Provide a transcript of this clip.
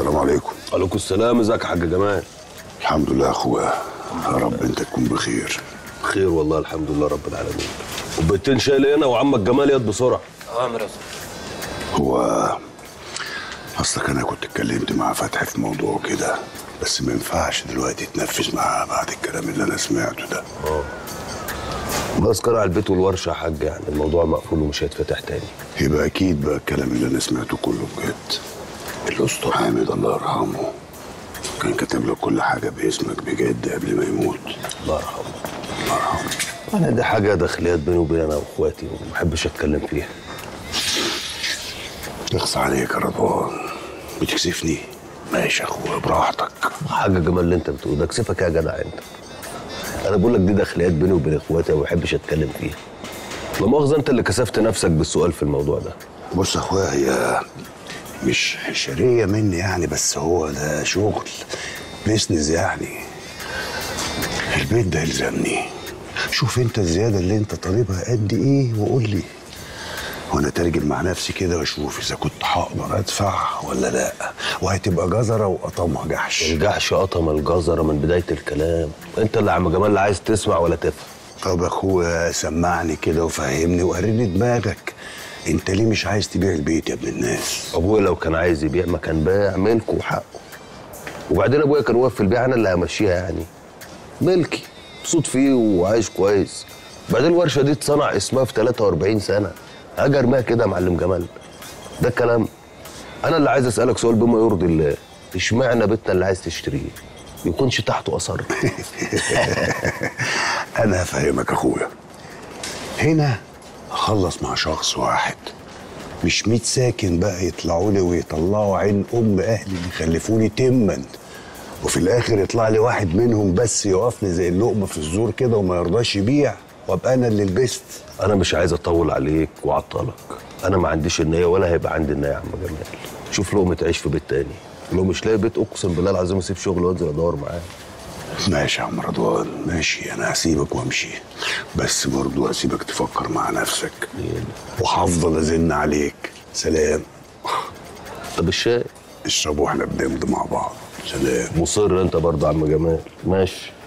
السلام عليكم عليكم السلام ازيك يا حاج جمال الحمد لله يا اخويا يا رب انت تكون بخير خير والله الحمد لله رب العالمين وبيتين شايل هنا وعمك جمال يد بسرعه امر هو اصلك انا كنت اتكلمت مع فتحي في موضوع كده بس ما ينفعش دلوقتي تنفذ معاه بعد الكلام اللي انا سمعته ده ماسكر على البيت والورشه يا حاج يعني الموضوع مقفول ومش هيتفتح تاني يبقى اكيد بقى الكلام اللي انا سمعته كله بجد الاسطى حامد الله يرحمه كان كاتب لك كل حاجه باسمك بجد قبل ما يموت الله يرحمه الله يرحمه انا دي حاجه داخليات بيني وبين انا واخواتي وما بحبش اتكلم فيها يخص عليك يا رضوان بتكسفني ماشي يا اخويا براحتك حاجه جمال اللي انت بتقول ده كسفك يا جدع انت انا بقول لك دي داخليات بيني وبين اخواتي وما بحبش اتكلم فيها لا مؤاخذه انت اللي كسفت نفسك بالسؤال في الموضوع ده بص يا اخويا هي مش حشريه مني يعني بس هو ده شغل بيزنس يعني البيت ده يلزمني شوف انت الزياده اللي انت طالبها قد ايه وقول لي وانا ترجم مع نفسي كده واشوف اذا كنت هقدر ادفع ولا لا وهتبقى جزره وقطمها جحش الجحش قطم الجزره من بدايه الكلام انت اللي يا عم جمال لا عايز تسمع ولا تفهم طب يا اخويا سمعني كده وفهمني وقريني دماغك انت ليه مش عايز تبيع البيت يا ابن الناس ابويا لو كان عايز يبيع ما كان باع ملكه وحقه وبعدين ابويا كان واقف في البيع انا اللي همشيها يعني ملكي مبسوط فيه وعايش كويس بعدين الورشه دي اتصنع اسمها في 43 سنه اجي ارميها كده يا معلم جمال ده الكلام انا اللي عايز اسالك سؤال بما يرضي الله اشمعنى بيتنا اللي عايز تشتريه يكونش تحته اثر انا هفهمك يا اخويا هنا اخلص مع شخص واحد مش 100 ساكن بقى يطلعوا لي ويطلعوا عين ام اهلي اللي خلفوني تما وفي الاخر يطلع لي واحد منهم بس يقف لي زي اللقمه في الزور كده وما يرضاش يبيع وابقى انا اللي لبست انا مش عايز اطول عليك واعطلك انا ما عنديش النيه ولا هيبقى عندي النيه يا عم جمال شوف لقمه عيش في بيت تاني لو مش لاقي بيت اقسم بالله العظيم اسيب شغل وانزل ادور معاه ماشي يا عم رضوان ماشي انا هسيبك وامشي بس برضه هسيبك تفكر مع نفسك وهفضل ازن عليك سلام طب الشاي اشرب واحنا بنمضي مع بعض سلام مصر انت برضه يا عم جمال ماشي